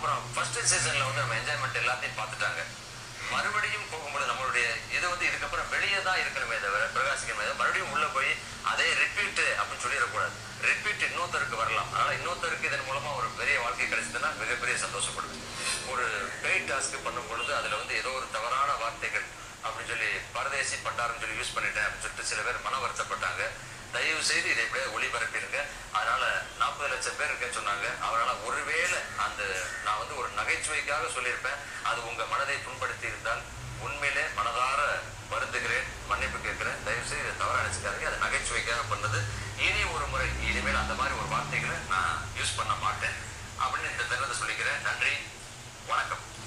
அப்புறம் ஃபர்ஸ்ட் சீசன்ல வந்து நம்ம என்ஜாய்மெண்ட் எல்லாத்தையும் பார்த்துட்டாங்க மறுபடியும் போகும்போது நம்மளுடைய இது வந்து இதுக்கப்புறம் வெளியே தான் இருக்கணுமே தவிர பிரகாசிக்கணுமே தவிர மறுபடியும் உள்ள போய் அதே ரிப்பீட் அப்படின்னு சொல்லிடக்கூடாது ரிப்பீட் இன்னொருத்தருக்கு வரலாம் அதனால இன்னொருத்தருக்கு இதன் மூலமா ஒரு பெரிய வாழ்க்கை கிடைச்சதுன்னா மிகப்பெரிய சந்தோஷப்படுவேன் ஒரு பெய்ட் டாஸ்க் பண்ணும் பொழுது அதுல வந்து ஏதோ ஒரு தவறான வார்த்தைகள் அப்படின்னு சொல்லி பரதேசி பண்டாரன்னு சொல்லி யூஸ் பண்ணிட்டேன் அப்படின்னு சொல்லிட்டு சில பேர் மன வருத்தப்பட்டாங்க தயவு செய்து இதை எப்படியே ஒளிபரப்பிடுங்க அதனால நாற்பது லட்சம் பேர் இருக்கேன்னு சொன்னாங்க அவரால் ஒருவேளை அந்த நான் வந்து ஒரு நகைச்சுவைக்காக சொல்லியிருப்பேன் அது உங்க மனதை புண்படுத்தி இருந்தால் உண்மையிலே மனதார வருந்துகிறேன் மன்னிப்பு கேட்கிறேன் தயவு செய்து இதை தவறா நினைச்சுக்காதீங்க அது நகைச்சுவைக்காக பண்ணது இனி ஒரு முறை இனிமேல் அந்த மாதிரி ஒரு வார்த்தைகளை நான் யூஸ் பண்ண மாட்டேன் அப்படின்னு இந்த தருணத்தை சொல்லிக்கிறேன் நன்றி வணக்கம்